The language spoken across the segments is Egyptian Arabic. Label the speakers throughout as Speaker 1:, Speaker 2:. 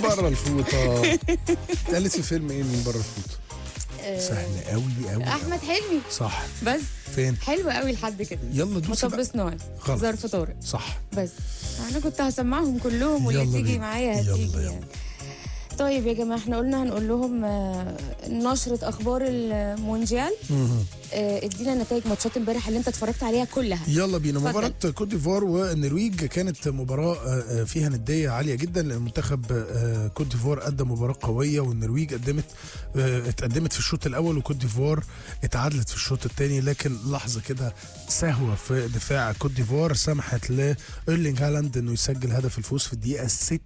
Speaker 1: بره الفوطه اتقالت في فيلم ايه من بره الفوطه
Speaker 2: آه،
Speaker 1: سهل قوي قوي
Speaker 2: احمد حلمي
Speaker 1: صح
Speaker 2: بس
Speaker 1: فين
Speaker 2: حلو قوي لحد كده
Speaker 1: يلا دوسي
Speaker 2: مطب
Speaker 1: بقى
Speaker 2: صناعي
Speaker 1: غلط.
Speaker 2: ظرف طارق
Speaker 1: صح
Speaker 2: بس انا كنت هسمعهم كلهم واللي
Speaker 1: يلا
Speaker 2: تيجي
Speaker 1: بينا.
Speaker 2: معايا
Speaker 1: يلا
Speaker 2: هتيجي
Speaker 1: يلا.
Speaker 2: يعني طيب يا جماعه احنا قلنا هنقول لهم آه، نشره اخبار المونديال
Speaker 1: مهم.
Speaker 2: آه، ادينا نتائج ماتشات امبارح اللي انت اتفرجت عليها كلها
Speaker 1: يلا بينا
Speaker 2: اتفضل.
Speaker 1: مباراة كوت ديفوار والنرويج كانت مباراة آه، آه، فيها ندية عالية جدا لأن منتخب آه، كوت ديفوار قدم مباراة قوية والنرويج قدمت آه، اتقدمت في الشوط الأول وكوت ديفوار اتعادلت في الشوط الثاني لكن لحظة كده سهوة في دفاع كوت ديفوار سمحت لإيرلينج هالاند إنه يسجل هدف الفوز في الدقيقة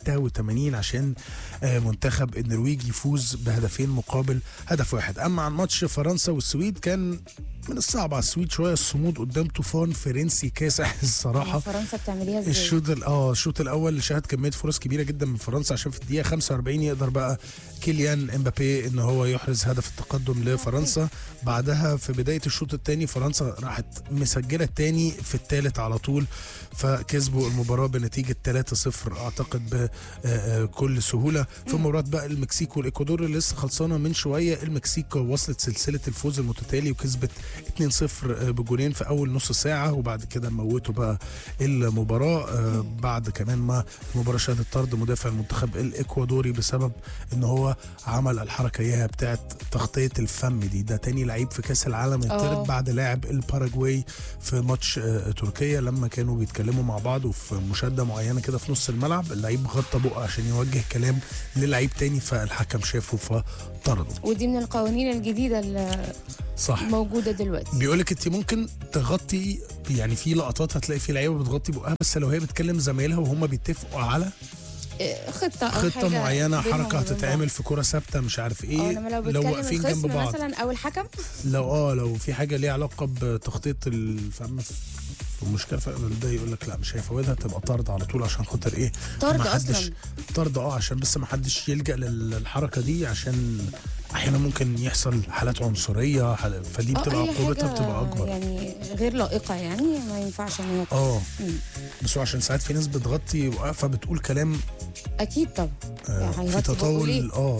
Speaker 1: 86 عشان آه، منتخب النرويج يفوز بهدفين مقابل هدف واحد أما عن ماتش فرنسا والسويد كان من الصعب على السويد شويه الصمود قدام طوفان فرنسي كاسح الصراحه
Speaker 2: فرنسا بتعمليها ازاي
Speaker 1: الشوط ال- اه الشوط الاول شهد كميه فرص كبيره جدا من فرنسا عشان في الدقيقه 45 يقدر بقى كيليان امبابي ان هو يحرز هدف التقدم لفرنسا بعدها في بدايه الشوط الثاني فرنسا راحت مسجله الثاني في الثالث على طول فكسبوا المباراه بنتيجه 3-0 اعتقد بكل سهوله في مباراه بقى المكسيك والاكوادور اللي لسه خلصانه من شويه المكسيك وصلت سلسله الفوز المتتالي وكسبت 2-0 بجولين في اول نص ساعه وبعد كده موتوا بقى المباراه آه، بعد كمان ما المباراه شهدت طرد مدافع المنتخب الاكوادوري بسبب ان هو عمل الحركه اياها بتاعت تغطيه الفم دي ده تاني لعيب في كاس العالم
Speaker 2: آه.
Speaker 1: يطرد بعد لاعب الباراجواي في ماتش آه، تركيا لما كانوا بيتكلموا مع بعض وفي مشاده معينه كده في نص الملعب اللعيب غطى بقه عشان يوجه كلام للعيب تاني فالحكم شافه فطرده
Speaker 2: ودي من القوانين الجديده اللي
Speaker 1: صح
Speaker 2: موجوده دلوقتي
Speaker 1: بيقولك انت ممكن تغطي يعني في لقطات هتلاقي في لعيبه بتغطي بقها بس لو هي بتكلم زمايلها وهم بيتفقوا على
Speaker 2: آه، خطه أو
Speaker 1: خطه
Speaker 2: حاجة
Speaker 1: معينه
Speaker 2: بينهم
Speaker 1: حركه
Speaker 2: وبين
Speaker 1: هتتعمل
Speaker 2: بعض.
Speaker 1: في كره ثابته مش عارف
Speaker 2: اه
Speaker 1: ايه
Speaker 2: انما لو
Speaker 1: لو
Speaker 2: بيتكلم
Speaker 1: واقفين جنب
Speaker 2: الخصم
Speaker 1: بعض
Speaker 2: مثلا او الحكم
Speaker 1: لو اه لو في حاجه ليها علاقه بتخطيط الفم في المشكله ده يقول لك لا مش هيفوتها تبقى طرد على طول عشان خاطر ايه
Speaker 2: طرد
Speaker 1: ما حدش
Speaker 2: أصلاً.
Speaker 1: طرد اه عشان بس ما حدش يلجا للحركه دي عشان احيانا ممكن يحصل حالات عنصريه حال- فدي
Speaker 2: اه
Speaker 1: بتبقى
Speaker 2: اي
Speaker 1: عقوبتها
Speaker 2: حاجه
Speaker 1: بتبقى اكبر
Speaker 2: يعني غير لائقه يعني ما ينفعش ان هي
Speaker 1: اه
Speaker 2: مم.
Speaker 1: بس هو عشان ساعات في ناس بتغطي واقفه بتقول كلام
Speaker 2: اكيد طبعا
Speaker 1: آه
Speaker 2: يعني
Speaker 1: في
Speaker 2: هيغطي بقه ليه؟
Speaker 1: تطاول اه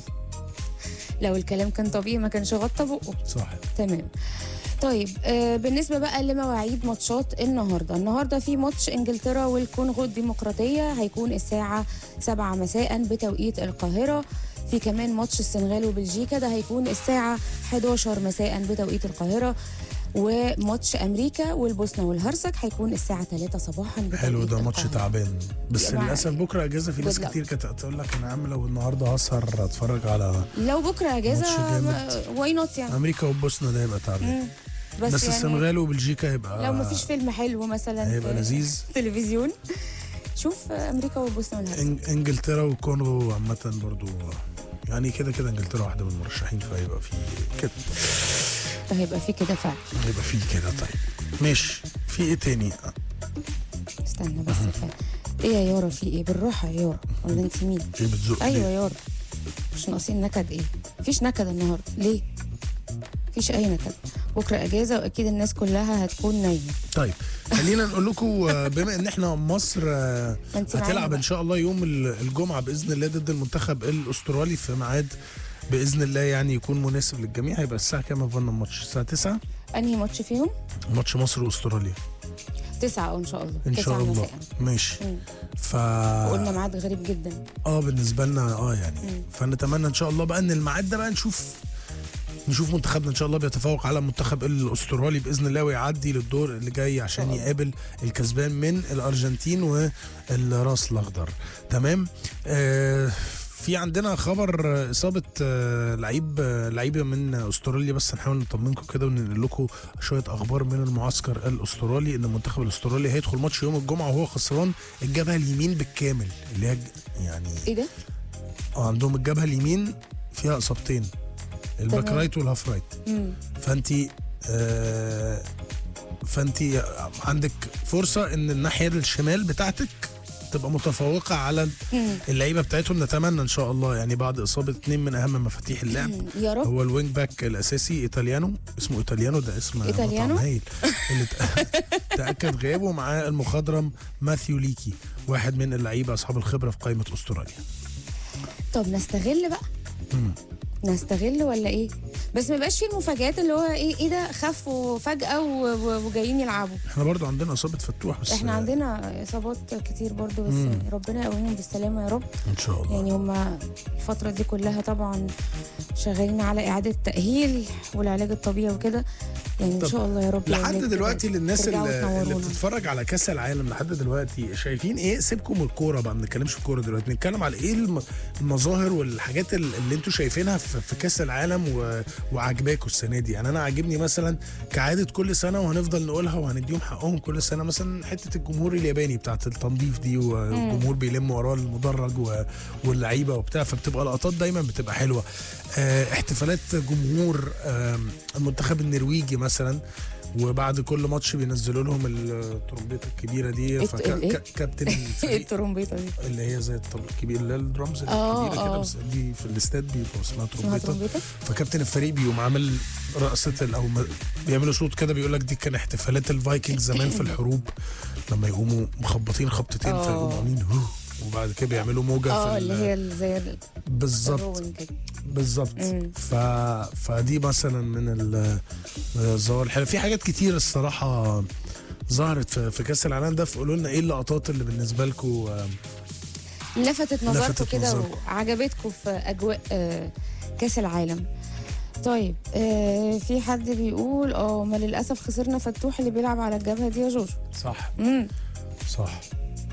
Speaker 2: لو الكلام كان طبيعي ما كانش غطى بقه
Speaker 1: صح
Speaker 2: تمام طيب آه بالنسبه بقى لمواعيد ماتشات النهارده النهارده في ماتش انجلترا والكونغو الديمقراطيه هيكون الساعه 7 مساء بتوقيت القاهره في كمان ماتش السنغال وبلجيكا ده هيكون الساعه 11 مساء بتوقيت القاهره وماتش امريكا والبوسنه والهرسك هيكون الساعه 3 صباحا بتوقيت
Speaker 1: حلو ده ماتش
Speaker 2: القاهرة.
Speaker 1: تعبان بس
Speaker 2: يا مع-
Speaker 1: للاسف بكره اجازه في ناس
Speaker 2: good luck.
Speaker 1: كتير كانت تقول لك انا يا عم لو النهارده هسهر اتفرج على
Speaker 2: لو بكره اجازه
Speaker 1: ماتش جامد.
Speaker 2: واي نوت يعني
Speaker 1: امريكا والبوسنه ده يبقى تعبان
Speaker 2: مم. بس,
Speaker 1: بس
Speaker 2: يعني
Speaker 1: السنغال وبلجيكا هيبقى
Speaker 2: لو ما فيش فيلم حلو مثلا
Speaker 1: هيبقى
Speaker 2: في
Speaker 1: لذيذ
Speaker 2: تلفزيون شوف امريكا والبوسنه والهرسك
Speaker 1: إن- انجلترا والكونغو عامه برضو يعني كده كده انجلترا واحده من المرشحين فهيبقى في كده
Speaker 2: هيبقى في كده فعلا
Speaker 1: هيبقى في كده طيب ماشي في ايه تاني
Speaker 2: استنى بس فعلا. ايه يا يارا في ايه بالراحه يا يارا ولا انت مين
Speaker 1: ايه بتزق
Speaker 2: ايوه
Speaker 1: ليه؟
Speaker 2: يا يارا مش ناقصين نكد ايه مفيش نكد النهارده ليه مفيش اي نكد بكره اجازه واكيد الناس كلها هتكون نايمه
Speaker 1: طيب خلينا نقول لكم آه، بما ان احنا مصر آه،
Speaker 2: ما انت معانا
Speaker 1: هتلعب
Speaker 2: بقى.
Speaker 1: ان شاء الله يوم ال- الجمعه باذن الله ضد المنتخب الاسترالي في ميعاد باذن الله يعني يكون مناسب للجميع هيبقى الساعه كام يا فندم الماتش الساعه 9
Speaker 2: انهي ماتش فيهم
Speaker 1: ماتش مصر واستراليا
Speaker 2: تسعة ان شاء الله
Speaker 1: ان
Speaker 2: تسعة
Speaker 1: شاء الله
Speaker 2: مساء
Speaker 1: ماشي
Speaker 2: مم.
Speaker 1: ف
Speaker 2: وقلنا ميعاد غريب جدا
Speaker 1: اه بالنسبه لنا اه يعني فنتمنى ان شاء الله بقى ان الميعاد ده بقى نشوف نشوف منتخبنا ان شاء الله بيتفوق على المنتخب الاسترالي باذن الله ويعدي للدور اللي جاي عشان
Speaker 2: الله.
Speaker 1: يقابل الكسبان من الارجنتين والراس الاخضر تمام آه في عندنا خبر آه، اصابه آه، لعيب آه، لعيبه من استراليا بس هنحاول نطمنكم كده وننقل لكم شويه اخبار من المعسكر الاسترالي ان المنتخب الاسترالي هيدخل ماتش يوم الجمعه وهو خسران الجبهه اليمين بالكامل اللي هي ج- يعني
Speaker 2: ايه ده
Speaker 1: اه عندهم الجبهه اليمين فيها اصابتين الباك
Speaker 2: تمام.
Speaker 1: رايت والهاف رايت
Speaker 2: مم.
Speaker 1: فانت آه فانت عندك فرصه ان الناحيه الشمال بتاعتك تبقى متفوقه على
Speaker 2: مم.
Speaker 1: اللعيبه بتاعتهم نتمنى ان شاء الله يعني بعد اصابه اثنين من اهم مفاتيح اللعب
Speaker 2: يا رب
Speaker 1: هو الوينج باك الاساسي ايطاليانو اسمه ايطاليانو ده اسم
Speaker 2: إيطاليانو؟
Speaker 1: مطعم هايل اللي تأ- تاكد غيابه معاه المخضرم ماثيو ليكي واحد من اللعيبه اصحاب الخبره في قائمه استراليا
Speaker 2: طب نستغل بقى
Speaker 1: مم.
Speaker 2: نستغل ولا ايه بس ما يبقاش فيه المفاجآت اللي هو ايه ايه ده خفوا فجأة و- و- وجايين يلعبوا
Speaker 1: احنا برضو عندنا اصابه فتوح بس
Speaker 2: احنا
Speaker 1: آه،
Speaker 2: عندنا اصابات كتير برضو بس
Speaker 1: مم.
Speaker 2: ربنا يقويهم بالسلامة يا رب
Speaker 1: ان شاء الله
Speaker 2: يعني هما الفترة دي كلها طبعا شغالين على إعادة تأهيل والعلاج الطبيعي وكده يعني إن
Speaker 1: طب
Speaker 2: شاء الله يا رب يا
Speaker 1: لحد
Speaker 2: ولاد
Speaker 1: دلوقتي
Speaker 2: ترجعوا
Speaker 1: للناس اللي, اللي
Speaker 2: تنورونا.
Speaker 1: بتتفرج على كاس العالم لحد دلوقتي شايفين ايه سيبكم من الكوره بقى ما بنتكلمش في الكوره دلوقتي بنتكلم على ايه الم- المظاهر والحاجات ال- اللي انتوا شايفينها في, في كاس العالم و... وعجباكوا السنه دي يعني انا عاجبني مثلا كعاده كل سنه وهنفضل نقولها وهنديهم حقهم كل سنه مثلا حته الجمهور الياباني بتاعت التنظيف دي والجمهور بيلم وراه المدرج و... واللعيبه وبتاع فبتبقى لقطات دايما بتبقى حلوه آه، احتفالات جمهور آم، المنتخب النرويجي مثلا وبعد كل ماتش بينزلوا لهم الترومبيته الكبيره دي
Speaker 2: الت- الإيه؟
Speaker 1: فكابتن
Speaker 2: ايه
Speaker 1: الفريق
Speaker 2: الترومبيطة دي
Speaker 1: اللي هي زي الطبل الكبير اللي هي الدرامز
Speaker 2: آه،
Speaker 1: الكبيره كده
Speaker 2: آه.
Speaker 1: بس دي في الاستاد بيبقى اسمها
Speaker 2: اسمها
Speaker 1: ترومبيته
Speaker 2: ترومبيطة
Speaker 1: فكابتن الفريق بيقوم عامل رقصه ال- او م- بيعملوا صوت كده بيقول لك دي كان احتفالات الفايكنج زمان في الحروب لما يقوموا مخبطين خبطتين
Speaker 2: آه.
Speaker 1: فيقوموا عاملين هو وبعد كده بيعملوا موجه
Speaker 2: اه
Speaker 1: في
Speaker 2: اللي
Speaker 1: ال-
Speaker 2: هي ال- زي ال-
Speaker 1: بالظبط
Speaker 2: الروين كده
Speaker 1: بالظبط
Speaker 2: مم.
Speaker 1: ف... فدي مثلا من ال- من الظواهر الحلوه في حاجات كتير الصراحه ظهرت في, في كاس العالم ده فقولوا لنا ايه اللقطات اللي بالنسبه لكم
Speaker 2: لفتت نظركم
Speaker 1: لفتت
Speaker 2: كده
Speaker 1: نظركم.
Speaker 2: وعجبتكم في اجواء آه، كاس العالم طيب آه في حد بيقول اه ما للاسف خسرنا فتوح اللي بيلعب على الجبهه دي يا جوجو
Speaker 1: صح
Speaker 2: امم
Speaker 1: صح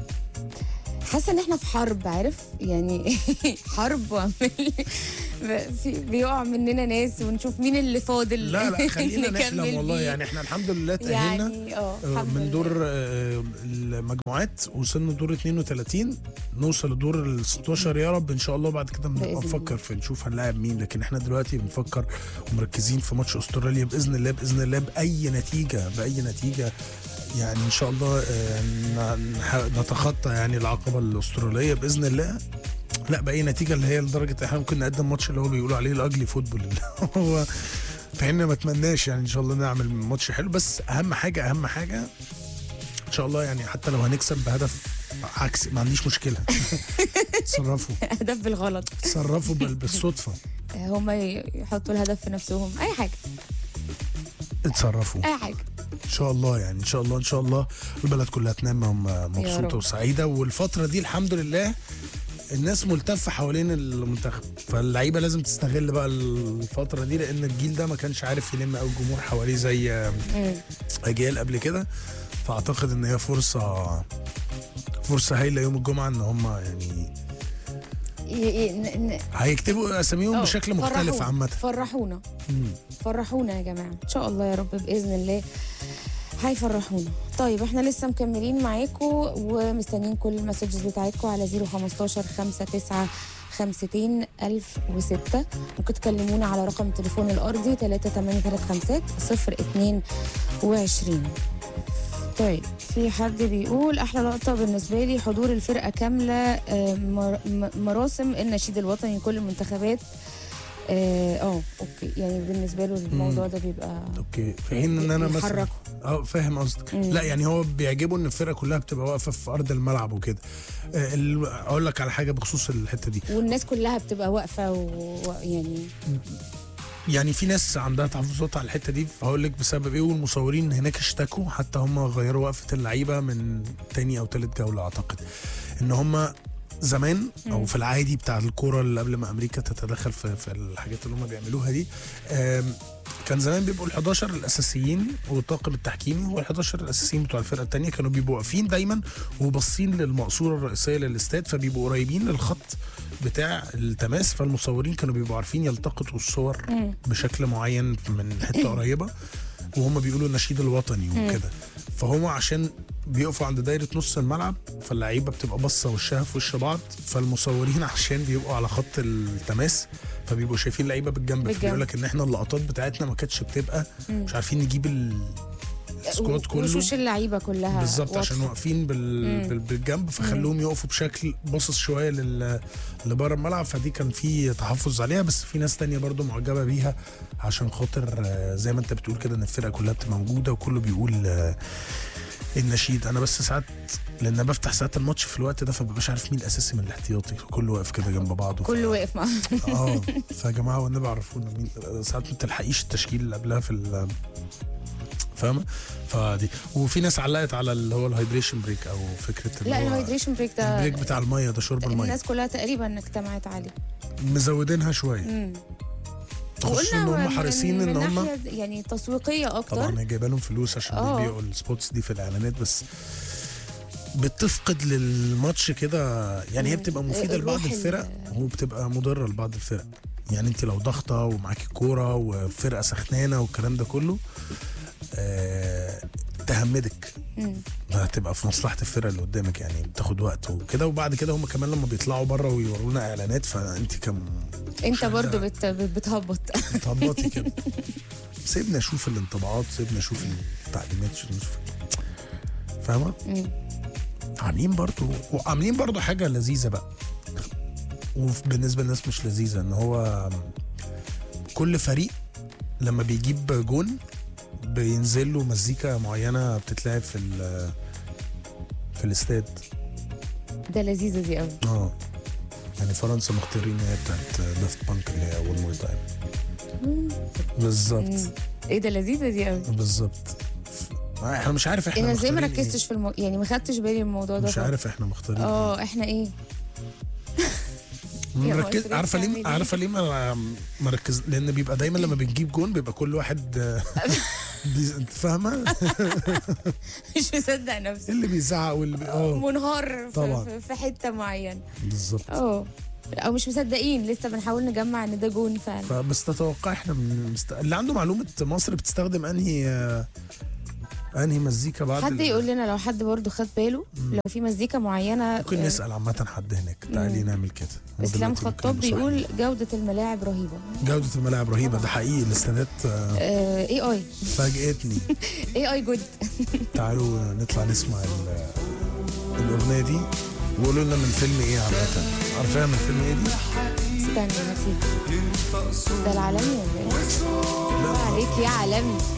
Speaker 2: حاسه ان احنا في حرب عارف يعني حرب وعمال في بيقع مننا ناس ونشوف مين اللي فاضل
Speaker 1: لا لا خلينا
Speaker 2: نكمل
Speaker 1: نحلم والله
Speaker 2: بيه.
Speaker 1: يعني احنا الحمد لله تأهلنا
Speaker 2: يعني اه
Speaker 1: آه،
Speaker 2: الحمد
Speaker 1: من
Speaker 2: لله.
Speaker 1: دور آه، المجموعات وصلنا دور 32 نوصل لدور ال 16 يا رب ان شاء الله بعد كده بنبقى
Speaker 2: بإذن
Speaker 1: نفكر في نشوف هنلاعب مين لكن احنا دلوقتي بنفكر ومركزين في ماتش استراليا باذن الله باذن الله باي نتيجه باي نتيجه يعني ان شاء الله آه، ن- نح- نتخطى يعني العقبه الاستراليه باذن الله لا باي نتيجه اللي هي لدرجه احنا ممكن نقدم ماتش اللي هو بيقولوا عليه الاجلي فوتبول اللي هو فاحنا ما اتمناش يعني ان شاء الله نعمل ماتش حلو بس اهم حاجه اهم حاجه ان شاء الله يعني حتى لو هنكسب بهدف عكس ما عنديش مشكله تصرفوا
Speaker 2: اهداف بالغلط
Speaker 1: تصرفوا بال- بالصدفه
Speaker 2: هم يحطوا الهدف في نفسهم اي حاجه
Speaker 1: اتصرفوا
Speaker 2: اي حاجه
Speaker 1: ان شاء الله يعني ان شاء الله ان شاء الله البلد كلها تنام وهم
Speaker 2: يا رب.
Speaker 1: مبسوطه وسعيده والفتره دي الحمد لله الناس ملتفه حوالين المنتخب فاللعيبه لازم تستغل بقى الفتره دي لان الجيل ده ما كانش عارف يلم قوي الجمهور حواليه زي
Speaker 2: مم.
Speaker 1: اجيال قبل كده فاعتقد ان هي فرصه فرصه هايله يوم الجمعه ان هم يعني
Speaker 2: ي- ي- ن- ن-
Speaker 1: هيكتبوا اساميهم
Speaker 2: أه،
Speaker 1: بشكل مختلف
Speaker 2: فرحونا.
Speaker 1: عامه
Speaker 2: فرحونا
Speaker 1: مم.
Speaker 2: فرحونا يا جماعه ان شاء الله يا رب باذن الله هيفرحونا طيب احنا لسه مكملين معاكم ومستنيين كل المسجز بتاعتكم على 015 59 50 1006 ممكن تكلمونا على رقم التليفون الارضي 3835 022 طيب في حد بيقول احلى لقطه بالنسبه لي حضور الفرقه كامله آه، مر- م- مراسم النشيد الوطني لكل المنتخبات اه آه، اوكي يعني بالنسبه له الموضوع ده بيبقى
Speaker 1: اوكي في حين ان انا مثلا
Speaker 2: بيحركوا.
Speaker 1: اه فاهم قصدك
Speaker 2: مم.
Speaker 1: لا يعني هو بيعجبه ان الفرقه كلها بتبقى واقفه في ارض الملعب وكده آه، ال- اقول لك على حاجه بخصوص الحته دي
Speaker 2: والناس كلها بتبقى واقفه ويعني
Speaker 1: يعني في ناس عندها تحفظات على الحته دي فهقول لك بسبب ايه والمصورين هناك اشتكوا حتى هم غيروا وقفه اللعيبه من تاني او تالت جوله اعتقد ان هم زمان او في العادي بتاع الكوره اللي قبل ما امريكا تتدخل في, في الحاجات اللي هم بيعملوها دي آم، كان زمان بيبقوا ال 11 الاساسيين والطاقم التحكيمي وال 11 الاساسيين بتوع الفرقه الثانيه كانوا بيبقوا واقفين دايما وباصين للمقصوره الرئيسيه للاستاد فبيبقوا قريبين للخط بتاع التماس فالمصورين كانوا بيبقوا عارفين يلتقطوا الصور بشكل معين من حته قريبه وهم بيقولوا النشيد الوطني وكده فهم عشان بيقفوا عند دايره نص الملعب فاللعيبه بتبقى باصه وشها في وش بعض فالمصورين عشان بيبقوا على خط التماس فبيبقوا شايفين اللعيبه بالجنب
Speaker 2: بالجنب.
Speaker 1: فبيقول لك ان احنا اللقطات بتاعتنا ما كانتش بتبقى مش عارفين نجيب ال- السكواد كله
Speaker 2: وشوش اللعيبه كلها
Speaker 1: بالظبط عشان
Speaker 2: واضحة.
Speaker 1: واقفين بال... بال... بالجنب فخلوهم يقفوا بشكل باصص شويه لل... لبره الملعب فدي كان في تحفظ عليها بس في ناس تانية برضو معجبه بيها عشان خاطر آه، زي ما انت بتقول كده ان الفرقه كلها بتبقى موجوده وكله بيقول آه، النشيد انا بس ساعات لان بفتح ساعات الماتش في الوقت ده فمبقاش عارف مين الاساسي من الاحتياطي كله واقف كده جنب بعضه
Speaker 2: كله واقف مع
Speaker 1: اه فيا جماعه والنبي عرفونا مين ساعات ما تلحقيش التشكيل اللي قبلها في ال فاهمه فدي وفي ناس علقت على اللي هو الهايدريشن بريك او فكره اللي
Speaker 2: لا
Speaker 1: هو
Speaker 2: الهايدريشن بريك ده
Speaker 1: البريك بتاع الميه ده شرب الميه
Speaker 2: الناس كلها تقريبا اجتمعت عليه
Speaker 1: مزودينها شويه
Speaker 2: مم.
Speaker 1: خصوصا ان هم
Speaker 2: من-
Speaker 1: حريصين
Speaker 2: من
Speaker 1: ان هم
Speaker 2: ناحية يعني تسويقيه اكتر
Speaker 1: طبعا هي جايبه لهم فلوس عشان
Speaker 2: آه.
Speaker 1: بيبيعوا السبوتس دي في الاعلانات بس بتفقد للماتش كده يعني هي
Speaker 2: مم.
Speaker 1: بتبقى مفيده
Speaker 2: الروح
Speaker 1: لبعض
Speaker 2: ال-
Speaker 1: الفرق وبتبقى مضره لبعض الفرق يعني انت لو ضغطه ومعاكي كوره وفرقه سخنانه والكلام ده كله آه تهمدك
Speaker 2: مم.
Speaker 1: هتبقى في مصلحه الفرقه اللي قدامك يعني بتاخد وقت وكده وبعد كده هم كمان لما بيطلعوا بره ويورونا اعلانات فانت كم
Speaker 2: انت برضو بت... بت- بتهبط
Speaker 1: بتهبطي كده سيبنا اشوف الانطباعات سيبنا اشوف التعليمات سيبنا نشوف فاهمه
Speaker 2: مم.
Speaker 1: عاملين برضو وعاملين برضو حاجه لذيذه بقى وبالنسبه للناس مش لذيذه ان هو كل فريق لما بيجيب جون بينزل له مزيكا معينه بتتلعب في ال- في الاستاد
Speaker 2: ده لذيذه دي قوي
Speaker 1: اه يعني فرنسا مختارين هي بتاعت دافت بانك اللي هي اول مور تايم بالظبط
Speaker 2: ايه ده لذيذه دي قوي
Speaker 1: بالظبط احنا مش عارف احنا
Speaker 2: انا ازاي ما
Speaker 1: مختارين
Speaker 2: ركزتش في المو... يعني ما خدتش بالي من الموضوع
Speaker 1: إيه.
Speaker 2: ده
Speaker 1: مش
Speaker 2: خالص.
Speaker 1: عارف احنا مختارين إيه.
Speaker 2: اه احنا ايه يا
Speaker 1: مركز
Speaker 2: مصري
Speaker 1: عارفه
Speaker 2: بتعمل
Speaker 1: ليه
Speaker 2: إيه؟
Speaker 1: عارفه ليه ما مركز لان بيبقى دايما لما بنجيب جون بيبقى كل واحد آه، بي- انت فاهمه
Speaker 2: مش مصدق نفسي
Speaker 1: إيه اللي بيزعق واللي بي... اه
Speaker 2: منهار
Speaker 1: طبعا.
Speaker 2: في, في حته معينه
Speaker 1: بالظبط
Speaker 2: اه او مش مصدقين لسه بنحاول نجمع ان ده جون فعلا
Speaker 1: فبس تتوقع احنا من مست... اللي عنده معلومه مصر بتستخدم انهي آه، انهي مزيكا بعد
Speaker 2: حد
Speaker 1: ال-
Speaker 2: يقول لنا لو حد برضه خد باله لو في مزيكا معينه
Speaker 1: ممكن
Speaker 2: آه،
Speaker 1: نسال عامه حد هناك تعالي نعمل كده هو
Speaker 2: اسلام
Speaker 1: دلوقتي ممكن
Speaker 2: خطاب
Speaker 1: نبص واحد.
Speaker 2: بيقول جوده الملاعب رهيبه
Speaker 1: جوده الملاعب رهيبه ده حقيقي الاستادات آه،
Speaker 2: اي اي
Speaker 1: فاجئتني
Speaker 2: اي اي جود
Speaker 1: تعالوا نطلع نسمع ال- الاغنيه دي وقولوا لنا من فيلم ايه عامه عارفاها من فيلم ايه دي؟
Speaker 2: استنى نسيت ده العالمي ولا ايه؟
Speaker 1: لا
Speaker 2: عليك يا عالمي